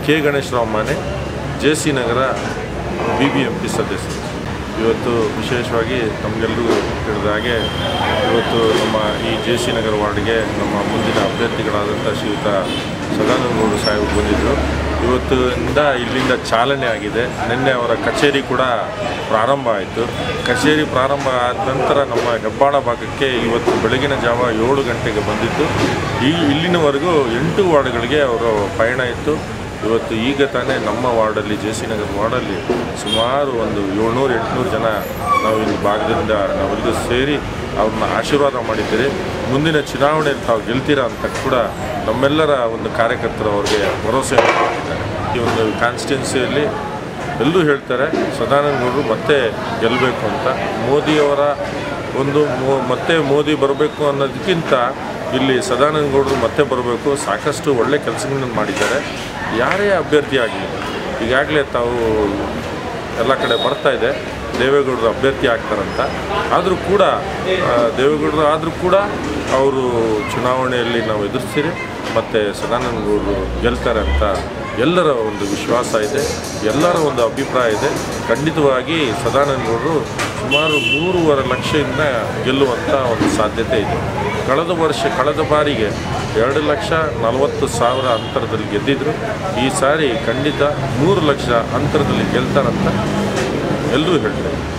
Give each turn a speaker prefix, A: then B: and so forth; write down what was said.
A: K Ganeshrao Mane J C Nagar B B M P ಸದಸ್ಯರು ಇವತ್ತು ವಿಶೇಷವಾಗಿ ತಮಗೆಲ್ಲರಿಗೂ ತಿಳಿದ ಹಾಗೆ ಇವತ್ತು ನಮ್ಮ ಈ ಜೆ ಸಿ ನಗರ ವಾರ್ಡ್ಗೆ ನಮ್ಮ ಮುಂದಿನ ಅಭ್ಯರ್ಥಿಗಳಾದಂಥ ಶ್ರೀಯುತ ಸದಾನಂದಗೌಡರು ಸಾಹೇಬ್ ಬಂದಿದ್ದರು ಇವತ್ತಿಂದ ಇಲ್ಲಿಂದ ಚಾಲನೆ ಆಗಿದೆ ನಿನ್ನೆ ಅವರ ಕಚೇರಿ ಕೂಡ ಪ್ರಾರಂಭ ಆಯಿತು ಕಚೇರಿ ಪ್ರಾರಂಭ ಆದ ನಂತರ ನಮ್ಮ ಹೆಬ್ಬಾಳ ಭಾಗಕ್ಕೆ ಇವತ್ತು ಬೆಳಗಿನ ಜಾವ ಏಳು ಗಂಟೆಗೆ ಬಂದಿದ್ದು ಈ ಇಲ್ಲಿನವರೆಗೂ ಎಂಟು ವಾರ್ಡ್ಗಳಿಗೆ ಅವರ ಪಯಣ ಇತ್ತು ಇವತ್ತು ಈಗ ತಾನೇ ನಮ್ಮ ವಾರ್ಡಲ್ಲಿ ಜೆ ಸಿ ನಗರ ವಾರ್ಡಲ್ಲಿ ಸುಮಾರು ಒಂದು ಏಳ್ನೂರು ಎಂಟುನೂರು ಜನ ನಾವು ಇಲ್ಲಿ ಭಾಗದಿಂದ ನಾವೆಲ್ಲರೂ ಸೇರಿ ಅವ್ರನ್ನ ಆಶೀರ್ವಾದ ಮಾಡಿದ್ದೀರಿ ಮುಂದಿನ ಚುನಾವಣೆಯಲ್ಲಿ ತಾವು ಗೆಲ್ತೀರಾ ಅಂತ ಕೂಡ ನಮ್ಮೆಲ್ಲರ ಒಂದು ಕಾರ್ಯಕರ್ತರು ಅವ್ರಿಗೆ ಭರವಸೆ ಕೊಟ್ಟಿದ್ದಾರೆ ಈ ಒಂದು ಕಾನ್ಸ್ಟಿಟ್ಯುನ್ಸಿಯಲ್ಲಿ ಎಲ್ಲರೂ ಹೇಳ್ತಾರೆ ಸದಾನಂದ ಗೌಡರು ಮತ್ತೆ ಗೆಲ್ಲಬೇಕು ಅಂತ ಮೋದಿಯವರ ಒಂದು ಮೋ- ಮತ್ತೆ ಮೋದಿ ಬರಬೇಕು ಅನ್ನೋದಕ್ಕಿಂತ ಇಲ್ಲಿ ಸದಾನಂದ ಗೌಡರು ಮತ್ತೆ ಬರಬೇಕು ಸಾಕಷ್ಟು ಒಳ್ಳೆ ಕೆಲಸಗಳನ್ನು ಮಾಡಿದ್ದಾರೆ ಯಾರೇ ಅಭ್ಯರ್ಥಿ ಆಗಲಿ ಈಗಾಗಲೇ ತಾವು ಎಲ್ಲ ಕಡೆ ಬರ್ತಾ ಇದೆ ದೇವೇಗೌಡರು ಅಭ್ಯರ್ಥಿ ಆಗ್ತಾರಂತ ಆದರೂ ಕೂಡ ಆ, ದೇವೇಗೌಡರು ಆದರೂ ಕೂಡ ಅವರು ಚುನಾವಣೆಯಲ್ಲಿ ನಾವು ಎದುರಿಸ್ತೀರಿ ಮತ್ತು ಸದಾನಂದ ಗೌಡರು ಗೆಲ್ತಾರೆ ಅಂತ ಎಲ್ಲರ ಒಂದು ವಿಶ್ವಾಸ ಇದೆ ಎಲ್ಲರ ಒಂದು ಅಭಿಪ್ರಾಯ ಇದೆ ಖಂಡಿತವಾಗಿ ಸದಾನಂದ ಗೌಡರು ಸುಮಾರು ಮೂರುವರೆ ಲಕ್ಷದಿಂದ ಗೆಲ್ಲುವಂಥ ಒಂದು ಸಾಧ್ಯತೆ ಇದೆ ಕಳೆದ ವರ್ಷ ಕಳೆದ ಬಾರಿಗೆ ಎರಡು ಲಕ್ಷ ನಲವತ್ತು ಸಾವಿರ ಅಂತರದಲ್ಲಿ ಗೆದ್ದಿದ್ರು ಈ ಸಾರಿ ಖಂಡಿತ ಮೂರು ಲಕ್ಷ ಅಂತರದಲ್ಲಿ ಗೆಲ್ತಾರಂತ ಎಲ್ಲರೂ ಹೇಳ್ತಾರೆ